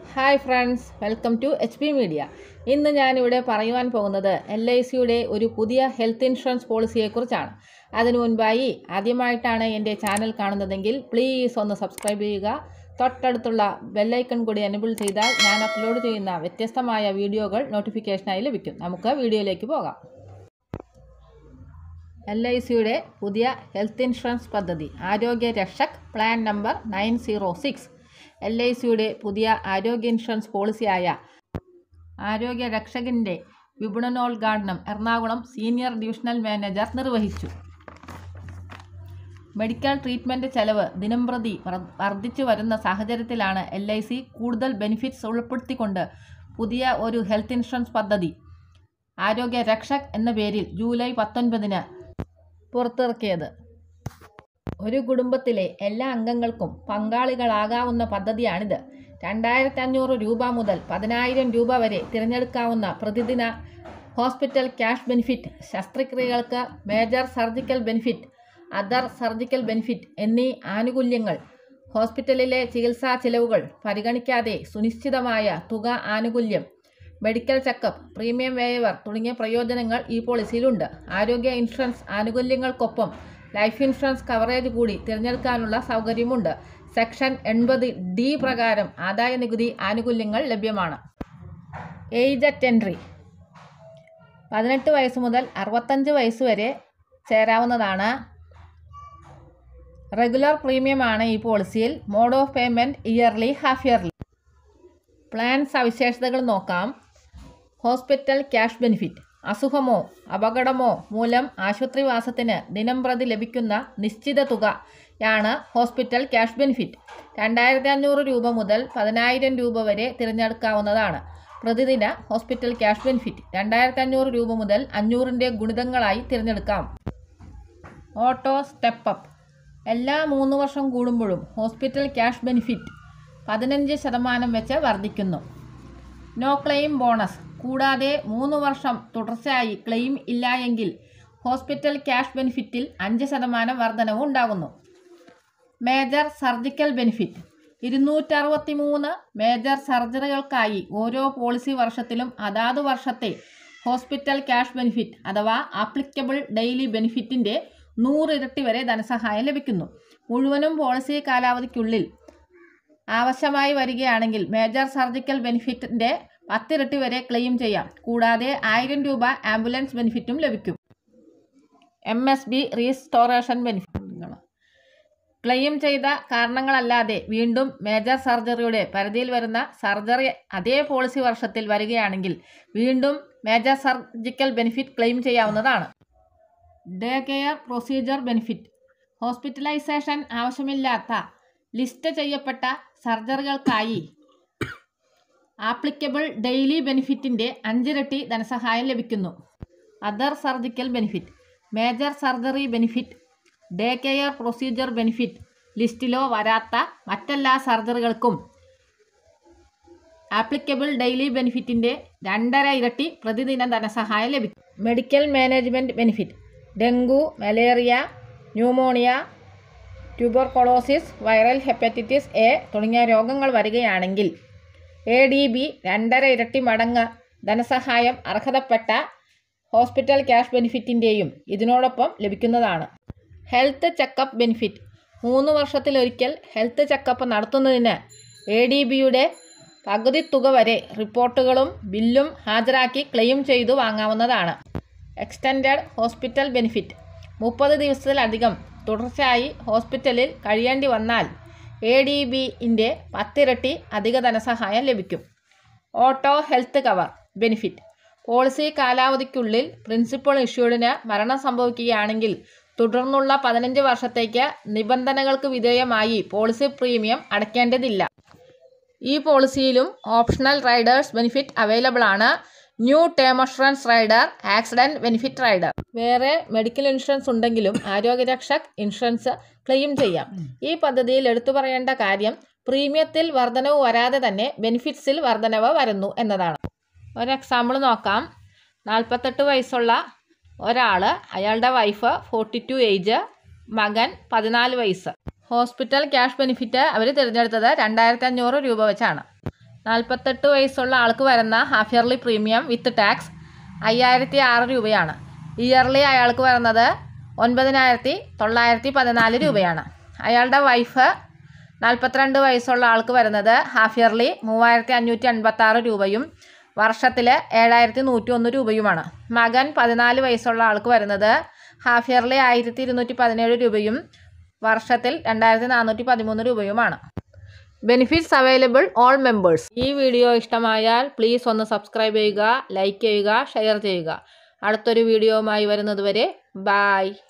hi friends welcome to H P media ഇന്ന് ഞാനിവിടെ പറയുവാൻ പോകുന്നത് എൽ ഐ സിയുടെ ഒരു പുതിയ ഹെൽത്ത് ഇൻഷുറൻസ് പോളിസിയെക്കുറിച്ചാണ് അതിനു മുൻപായി ആദ്യമായിട്ടാണ് എൻ്റെ ചാനൽ കാണുന്നതെങ്കിൽ പ്ലീസ് ഒന്ന് സബ്സ്ക്രൈബ് ചെയ്യുക തൊട്ടടുത്തുള്ള ബെല്ലൈക്കൺ കൂടി എനബിൾ ചെയ്താൽ ഞാൻ അപ്ലോഡ് ചെയ്യുന്ന വ്യത്യസ്തമായ വീഡിയോകൾ നോട്ടിഫിക്കേഷനായി ലഭിക്കും നമുക്ക് വീഡിയോയിലേക്ക് പോകാം എൽ ഐ സിയുടെ പുതിയ ഹെൽത്ത് ഇൻഷുറൻസ് പദ്ധതി Arogya Rakshak plan number nine zero six L I സിയുടെ പുതിയ ആരോഗ്യ ഇൻഷുറൻസ് പോളിസിയായ ആരോഗ്യ രക്ഷകിൻ്റെ വിപണനോദ്ഘാടനം എറണാകുളം സീനിയർ ഡിവിഷണൽ മാനേജർ നിർവഹിച്ചു മെഡിക്കൽ ട്രീറ്റ്മെൻറ്റ് ചെലവ് ദിനംപ്രതി വർ- വർദ്ധിച്ചു വരുന്ന സാഹചര്യത്തിലാണ് എൽ ഐ സി കൂടുതൽ ബെനിഫിറ്റ്സ് ഉൾപ്പെടുത്തിക്കൊണ്ട് പുതിയ ഒരു ഹെൽത്ത് ഇൻഷുറൻസ് പദ്ധതി ആരോഗ്യ രക്ഷക് എന്ന പേരിൽ ജൂലൈ പത്തൊൻപതിന് പുറത്തിറക്കിയത് ഒരു കുടുംബത്തിലെ എല്ലാ അംഗങ്ങൾക്കും പങ്കാളികളാകാവുന്ന പദ്ധതിയാണിത് രണ്ടായിരത്തി അഞ്ഞൂറ് രൂപ മുതൽ പതിനായിരം രൂപ വരെ തിരഞ്ഞെടുക്കാവുന്ന പ്രതിദിന ഹോസ്പിറ്റൽ ക്യാഷ് ബെനിഫിറ്റ് ശസ്ത്രക്രിയകൾക്ക് major surgical benefit other surgical benefit എന്നീ ആനുകൂല്യങ്ങൾ ഹോസ്പിറ്റലിലെ ചികിത്സാ ചിലവുകൾ പരിഗണിക്കാതെ സുനിശ്ചിതമായ തുക ആനുകൂല്യം മെഡിക്കൽ ചെക്കപ്പ് പ്രീമിയം വേയവർ തുടങ്ങിയ പ്രയോജനങ്ങൾ ഈ പോളിസിയിലുണ്ട് ആരോഗ്യ ഇൻഷുറൻസ് ആനുകൂല്യങ്ങൾക്കൊപ്പം ലൈഫ് ഇൻഷുറൻസ് കവറേജ് കൂടി തിരഞ്ഞെടുക്കാനുള്ള സൗകര്യമുണ്ട് സെക്ഷൻ എൺപത് ഡി പ്രകാരം ആദായ നികുതി ആനുകൂല്യങ്ങൾ ലഭ്യമാണ് ഏജ് അറ്റ് എൻട്രി പതിനെട്ട് വയസ്സ് മുതൽ അറുപത്തഞ്ച് വയസ്സ് വരെ ചേരാവുന്നതാണ് റെഗുലർ പ്രീമിയമാണ് ഈ പോളിസിയിൽ mode of payment yearly half yearly plan സവിശേഷതകൾ നോക്കാം ഹോസ്പിറ്റൽ ക്യാഷ് ബെനിഫിറ്റ് അസുഖമോ അപകടമോ മൂലം ആശുപത്രിവാസത്തിന് ദിനം പ്രതി ലഭിക്കുന്ന നിശ്ചിത തുകയാണ് ഹോസ്പിറ്റൽ ക്യാഷ് ബെനിഫിറ്റ് രണ്ടായിരത്തി അഞ്ഞൂറ് രൂപ മുതൽ പതിനായിരം രൂപ വരെ തിരഞ്ഞെടുക്കാവുന്നതാണ് പ്രതിദിന ഹോസ്പിറ്റൽ ക്യാഷ് ബെനിഫിറ്റ് രണ്ടായിരത്തി അഞ്ഞൂറ് രൂപ മുതൽ അഞ്ഞൂറിൻ്റെ ഗുണിതങ്ങളായി തിരഞ്ഞെടുക്കാം ഓട്ടോ സ്റ്റെപ്പ് അപ്പ് എല്ലാ മൂന്ന് വർഷം കൂടുമ്പോഴും ഹോസ്പിറ്റൽ ക്യാഷ് ബെനിഫിറ്റ് പതിനഞ്ച് ശതമാനം വെച്ച് വർദ്ധിക്കുന്നു നോ ക്ലെയിം ബോണസ് കൂടാതെ മൂന്ന് വർഷം തുടർച്ചയായി ക്ലെയിം ഇല്ല എങ്കിൽ ഹോസ്പിറ്റൽ ക്യാഷ് ബെനിഫിറ്റിൽ അഞ്ച് ശതമാനം വർധനവും ഉണ്ടാകുന്നു മേജർ സർജിക്കൽ ബെനിഫിറ്റ് ഇരുന്നൂറ്ററുപത്തി മൂന്ന് മേജർ സർജറികൾക്കായി ഓരോ പോളിസി വർഷത്തിലും അതാത് വർഷത്തെ ഹോസ്പിറ്റൽ ക്യാഷ് ബെനിഫിറ്റ് അഥവാ ആപ്ലിക്കബിൾ ഡെയിലി ബെനിഫിറ്റിൻ്റെ നൂറിരട്ടി വരെ ധനസഹായം ലഭിക്കുന്നു മുഴുവനും പോളിസി കാലാവധിക്കുള്ളിൽ ആവശ്യമായി വരികയാണെങ്കിൽ മേജർ സർജിക്കൽ ബെനിഫിറ്റിൻ്റെ പത്തിരട്ടി വരെ ക്ലെയിം ചെയ്യാം കൂടാതെ ആയിരം രൂപ ആംബുലൻസ് ബെനിഫിറ്റും ലഭിക്കും M S B restoration benefit claim ചെയ്ത കാരണങ്ങളല്ലാതെ വീണ്ടും മേജർ സർജറിയുടെ പരിധിയിൽ വരുന്ന സർജറി അതേ പോളിസി വർഷത്തിൽ വരികയാണെങ്കിൽ വീണ്ടും മേജർ സർജിക്കൽ ബെനിഫിറ്റ് ക്ലെയിം ചെയ്യാവുന്നതാണ് day care procedure benefit hospitalization ആവശ്യമില്ലാത്ത ലിസ്റ്റ് ചെയ്യപ്പെട്ട സർജറികൾക്കായി ആപ്ലിക്കബിൾ ഡെയിലി ബെനിഫിറ്റിൻ്റെ അഞ്ചിരട്ടി ധനസഹായം ലഭിക്കുന്നു other surgical benefit major surgery benefit day care procedure benefit ലിസ്റ്റിലോ വരാത്ത മറ്റെല്ലാ സർജറികൾക്കും ആപ്ലിക്കബിൾ ഡെയിലി ബെനിഫിറ്റിൻ്റെ രണ്ടര ഇരട്ടി പ്രതിദിന ധനസഹായം ലഭിക്കും medical management benefit dengue malaria pneumonia tuberculosis viral hepatitis A തുടങ്ങിയ രോഗങ്ങൾ വരികയാണെങ്കിൽ എ ഡി ബി രണ്ടര ഇരട്ടി മടങ്ങ് ധനസഹായം അർഹതപ്പെട്ട ഹോസ്പിറ്റൽ ക്യാഷ് ബെനിഫിറ്റിൻ്റെയും ഇതിനോടൊപ്പം ലഭിക്കുന്നതാണ് ഹെൽത്ത് ചെക്കപ്പ് ബെനിഫിറ്റ് മൂന്ന് വർഷത്തിലൊരിക്കൽ ഹെൽത്ത് ചെക്കപ്പ് നടത്തുന്നതിന് എ ഡി ബിയുടെ പകുതി തുക വരെ റിപ്പോർട്ടുകളും ബില്ലും ഹാജരാക്കി ക്ലെയിം ചെയ്തു വാങ്ങാവുന്നതാണ് എക്സ്റ്റൻഡഡ് ഹോസ്പിറ്റൽ ബെനിഫിറ്റ് മുപ്പത് ദിവസത്തിലധികം തുടർച്ചയായി ഹോസ്പിറ്റലിൽ കഴിയേണ്ടി വന്നാൽ എ ഡി ബിൻ്റെ പത്തിരട്ടി അധിക ധനസഹായം ലഭിക്കും auto health cover benefit policy കാലാവധിക്കുള്ളിൽ പ്രിൻസിപ്പൽ ഇഷ്യൂഡിന് മരണം സംഭവിക്കുകയാണെങ്കിൽ തുടർന്നുള്ള പതിനഞ്ച് വർഷത്തേക്ക് നിബന്ധനകൾക്ക് വിധേയമായി പോളിസി പ്രീമിയം അടയ്ക്കേണ്ടതില്ല ഈ പോളിസിയിലും ഓപ്ഷണൽ റൈഡേഴ്സ് ബെനിഫിറ്റ് അവൈലബിൾ ആണ് new term assurance rider accident benefit rider വേറെ മെഡിക്കൽ ഇൻഷുറൻസ് ഉണ്ടെങ്കിലും ആരോഗ്യരക്ഷക് ഇൻഷുറൻസ് ക്ലെയിം ചെയ്യാം ഈ പദ്ധതിയിൽ എടുത്തു പറയേണ്ട കാര്യം പ്രീമിയത്തിൽ വർധനവ് വരാതെ തന്നെ ബെനിഫിറ്റ്സിൽ വർധനവ് വരുന്നു എന്നതാണ് ഒരു എക്സാമ്പിൾ നോക്കാം നാൽപ്പത്തെട്ട് വയസ്സുള്ള ഒരാൾ അയാളുടെ വൈഫ് ഫോർട്ടി ടു ഏജ് മകൻ പതിനാല് വയസ്സ് ഹോസ്പിറ്റൽ ക്യാഷ് ബെനിഫിറ്റ് അവർ തിരഞ്ഞെടുത്തത് രണ്ടായിരത്തി അഞ്ഞൂറ് രൂപ വെച്ചാണ് നാൽപ്പത്തെട്ട് വയസ്സുള്ള ആൾക്ക് വരുന്ന half yearly premium with tax അയ്യായിരത്തി ആറ് രൂപയാണ് ഇയർലി അയാൾക്ക് വരുന്നത് ഒൻപതിനായിരത്തി തൊള്ളായിരത്തി പതിനാല് രൂപയാണ് അയാളുടെ വൈഫ് നാൽപ്പത്തിരണ്ട് വയസ്സുള്ള ആൾക്ക് വരുന്നത് ഹാഫ് ഇയർലി മൂവായിരത്തി അഞ്ഞൂറ്റി എൺപത്തി ആറ് രൂപയും വർഷത്തിൽ ഏഴായിരത്തി നൂറ്റി ഒന്ന് രൂപയുമാണ് മകൻ പതിനാല് വയസ്സുള്ള ആൾക്ക് വരുന്നത് ഹാഫ് ഇയർലി ആയിരത്തി ഇരുന്നൂറ്റി പതിനേഴ് രൂപയും വർഷത്തിൽ രണ്ടായിരത്തി നാനൂറ്റി പതിമൂന്ന് രൂപയുമാണ് ബെനിഫിറ്റ്സ് അവൈലബിൾ ഓൾ മെമ്പേഴ്സ് ഈ വീഡിയോ ഇഷ്ടമായാൽ പ്ലീസ് ഒന്ന് സബ്സ്ക്രൈബ് ചെയ്യുക ലൈക്ക് ചെയ്യുക ഷെയർ ചെയ്യുക അടുത്തൊരു വീഡിയോയുമായി വരുന്നതുവരെ ബായ്